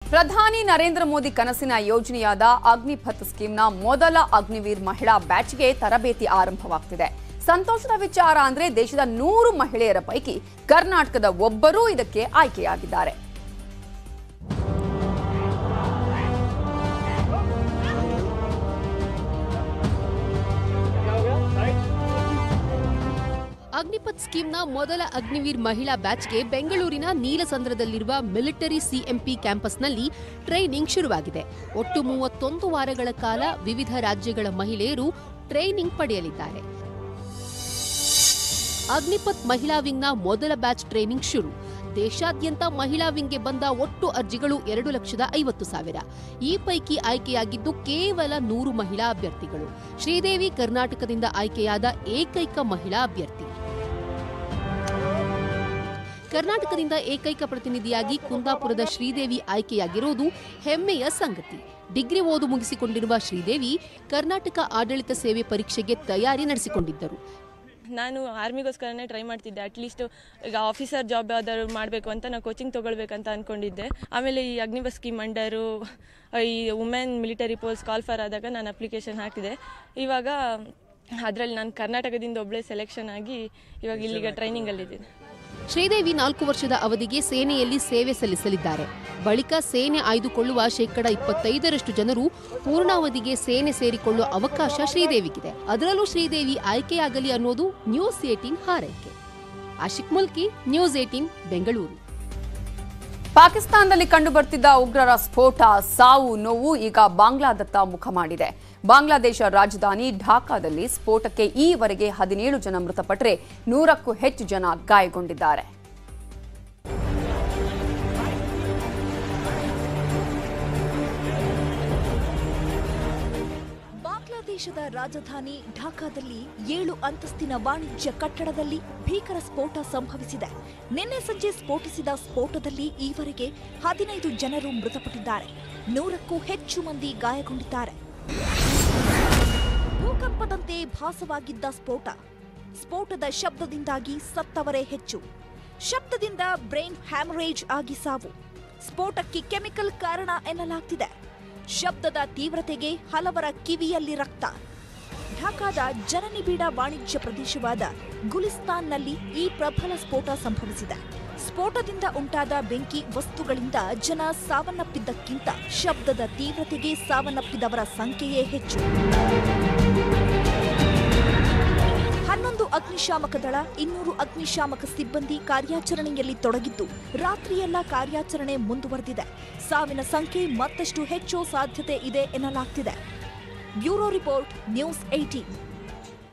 ಪ್ರಧಾನಿ ನರೇಂದ್ರ ಮೋದಿ ಕನಸಿನ ಯೋಜನೆಯಾದ ಅಗ್ನಿಪಥ್ ಸ್ಕೀಮ್ನ ಮೊದಲ ಅಗ್ನಿವೀರ್ ಮಹಿಳಾ ಬ್ಯಾಚ್ಗೆ ತರಬೇತಿ ಆರಂಭವಾಗ್ತಿದೆ ಸಂತೋಷದ ವಿಚಾರ ಅಂದ್ರೆ ದೇಶದ ನೂರು ಮಹಿಳೆಯರ ಪೈಕಿ ಕರ್ನಾಟಕದ ಒಬ್ಬರೂ ಇದಕ್ಕೆ ಆಯ್ಕೆಯಾಗಿದ್ದಾರೆ ಅಗ್ನಿಪಥ್ ಸ್ಕೀಮ್ನ ಮೊದಲ ಅಗ್ನಿವೀರ್ ಮಹಿಳಾ ಬ್ಯಾಚ್ಗೆ ಬೆಂಗಳೂರಿನ ನೀಲಸಂದ್ರದಲ್ಲಿರುವ ಮಿಲಿಟರಿ ಸಿಎಂಪಿ ಕ್ಯಾಂಪಸ್ನಲ್ಲಿ ಟ್ರೈನಿಂಗ್ ಶುರುವಾಗಿದೆ ಒಟ್ಟು ಮೂವತ್ತೊಂದು ವಾರಗಳ ಕಾಲ ವಿವಿಧ ರಾಜ್ಯಗಳ ಮಹಿಳೆಯರು ಟ್ರೈನಿಂಗ್ ಪಡೆಯಲಿದ್ದಾರೆ ಅಗ್ನಿಪಥ್ ಮಹಿಳಾ ವಿಂಗ್ನ ಮೊದಲ ಬ್ಯಾಚ್ ಟ್ರೈನಿಂಗ್ ಶುರು ದೇಶಾದ್ಯಂತ ಮಹಿಳಾ ವಿಂಗ್ಗೆ ಬಂದ ಒಟ್ಟು ಅರ್ಜಿಗಳು ಎರಡು ಲಕ್ಷದ ಐವತ್ತು ಸಾವಿರ ಈ ಪೈಕಿ ಆಯ್ಕೆಯಾಗಿದ್ದು ಕೇವಲ ನೂರು ಮಹಿಳಾ ಅಭ್ಯರ್ಥಿಗಳು ಶ್ರೀದೇವಿ ಕರ್ನಾಟಕದಿಂದ ಆಯ್ಕೆಯಾದ ಏಕೈಕ ಮಹಿಳಾ ಅಭ್ಯರ್ಥಿ ಕರ್ನಾಟಕದಿಂದ ಏಕೈಕ ಪ್ರತಿನಿಧಿಯಾಗಿ ಕುಂದಾಪುರದ ಶ್ರೀದೇವಿ ಆಯ್ಕೆಯಾಗಿರುವುದು ಹೆಮ್ಮೆಯ ಸಂಗತಿ ಡಿಗ್ರಿ ಓದು ಮುಗಿಸಿಕೊಂಡಿರುವ ಶ್ರೀದೇವಿ ಕರ್ನಾಟಕ ಆಡಳಿತ ಸೇವೆ ಪರೀಕ್ಷೆಗೆ ತಯಾರಿ ನಡೆಸಿಕೊಂಡಿದ್ದರು ನಾನು ಆರ್ಮಿಗೋಸ್ಕರನೇ ಟ್ರೈ ಮಾಡ್ತಿದ್ದೆ ಅಟ್ಲೀಸ್ಟ್ ಈಗ ಆಫೀಸರ್ ಜಾಬ್ ಯಾವ್ದಾದ್ರು ಮಾಡಬೇಕು ಅಂತ ನಾನು ಕೋಚಿಂಗ್ ತೊಗೊಳ್ಬೇಕಂತ ಅಂದ್ಕೊಂಡಿದ್ದೆ ಆಮೇಲೆ ಈ ಅಗ್ನಿಬಸ್ ಸ್ಕೀಮ್ ಅಂಡರು ಈ women military post call for ಆದಾಗ ನಾನು ಅಪ್ಲಿಕೇಶನ್ ಹಾಕಿದೆ ಇವಾಗ ಅದರಲ್ಲಿ ನಾನು ಕರ್ನಾಟಕದಿಂದ ಒಬ್ಬಳೇ ಸೆಲೆಕ್ಷನ್ ಆಗಿ ಇವಾಗ ಇಲ್ಲಿಗೆ ಟ್ರೈನಿಂಗಲ್ಲಿದ್ದೀನಿ ಶ್ರೀದೇವಿ ನಾಲ್ಕು ವರ್ಷದ ಅವಧಿಗೆ ಸೇನೆಯಲ್ಲಿ ಸೇವೆ ಸಲ್ಲಿಸಲಿದ್ದಾರೆ ಬಳಿಕ ಸೇನೆ ಆಯ್ದುಕೊಳ್ಳುವ ಶೇಕಡ ಇಪ್ಪತ್ತೈದರಷ್ಟು ಜನರು ಪೂರ್ಣಾವಧಿಗೆ ಸೇನೆ ಸೇರಿಕೊಳ್ಳುವ ಅವಕಾಶ ಶ್ರೀದೇವಿಗಿದೆ ಅದರಲ್ಲೂ ಶ್ರೀದೇವಿ ಆಯ್ಕೆಯಾಗಲಿ ಅನ್ನೋದು ನ್ಯೂಸ್ ಏಟೀನ್ ಹಾರೈಕೆ ಆಶಿಕ್ ಮುಲ್ಕಿ ನ್ಯೂಸ್ ಏಟೀನ್ ಬೆಂಗಳೂರು ಪಾಕಿಸ್ತಾನದಲ್ಲಿ ಕಂಡುಬರ್ತಿದ್ದ ಉಗ್ರರ ಸ್ಫೋಟ ಸಾವು ನೋವು ಈಗ ಬಾಂಗ್ಲಾದತ್ತ ಮುಖ ಮಾಡಿದೆ ಬಾಂಗ್ಲಾದೇಶ ರಾಜಧಾನಿ ಢಾಕಾದಲ್ಲಿ ಸ್ಫೋಟಕ್ಕೆ ಈವರೆಗೆ ಹದಿನೇಳು ಜನ ಮೃತಪಟ್ಟರೆ ನೂರಕ್ಕೂ ಹೆಚ್ಚು ಜನ ಗಾಯಗೊಂಡಿದ್ದಾರೆ ಬಾಂಗ್ಲಾದೇಶದ ರಾಜಧಾನಿ ಢಾಕಾದಲ್ಲಿ ಏಳು ಅಂತಸ್ತಿನ ವಾಣಿಜ್ಯ ಕಟ್ಟಡದಲ್ಲಿ ಭೀಕರ ಸ್ಫೋಟ ಸಂಭವಿಸಿದೆ ನಿನ್ನೆ ಸಂಜೆ ಸ್ಫೋಟಿಸಿದ ಸ್ಫೋಟದಲ್ಲಿ ಈವರೆಗೆ ಹದಿನೈದು ಜನರು ಮೃತಪಟ್ಟಿದ್ದಾರೆ ನೂರಕ್ಕೂ ಹೆಚ್ಚು ಮಂದಿ ಗಾಯಗೊಂಡಿದ್ದಾರೆ ಭೂಕಂಪದಂತೆ ಭಾಸವಾಗಿದ್ದ ಸ್ಫೋಟ ಸ್ಫೋಟದ ಶಬ್ದದಿಂದಾಗಿ ಸತ್ತವರೇ ಹೆಚ್ಚು ಶಬ್ದದಿಂದ ಬ್ರೈನ್ ಹ್ಯಾಮರೇಜ್ ಆಗಿ ಸಾವು ಸ್ಫೋಟಕ್ಕೆ ಕೆಮಿಕಲ್ ಕಾರಣ ಎನ್ನಲಾಗ್ತಿದೆ ಶಬ್ದದ ತೀವ್ರತೆಗೆ ಹಲವರ ಕಿವಿಯಲ್ಲಿ ರಕ್ತ ಢಾಕಾದ ಜನನಿಬಿಡ ವಾಣಿಜ್ಯ ಪ್ರದೇಶವಾದ ಗುಲಿಸ್ತಾನ್ನಲ್ಲಿ ಈ ಪ್ರಬಲ ಸ್ಫೋಟ ಸಂಭವಿಸಿದೆ ಸ್ಫೋಟದಿಂದ ಉಂಟಾದ ಬೆಂಕಿ ವಸ್ತುಗಳಿಂದ ಜನ ಸಾವನ್ನಪ್ಪಿದ್ದಕ್ಕಿಂತ ಶಬ್ದದ ತೀವ್ರತೆಗೆ ಸಾವನ್ನಪ್ಪಿದವರ ಸಂಖ್ಯೆಯೇ ಹೆಚ್ಚು ಹನ್ನೊಂದು ಅಗ್ನಿಶಾಮಕ ದಳ ಇನ್ನೂರು ಅಗ್ನಿಶಾಮಕ ಸಿಬ್ಬಂದಿ ಕಾರ್ಯಾಚರಣೆಯಲ್ಲಿ ತೊಡಗಿದ್ದು ರಾತ್ರಿಯೆಲ್ಲ ಕಾರ್ಯಾಚರಣೆ ಮುಂದುವರೆದಿದೆ ಸಾವಿನ ಸಂಖ್ಯೆ ಮತ್ತಷ್ಟು ಹೆಚ್ಚೋ ಸಾಧ್ಯತೆ ಇದೆ ಎನ್ನಲಾಗ್ತಿದೆ ಬ್ಯೂರೋ ರಿಪೋರ್ಟ್ ನ್ಯೂಸ್ ಏಟೀನ್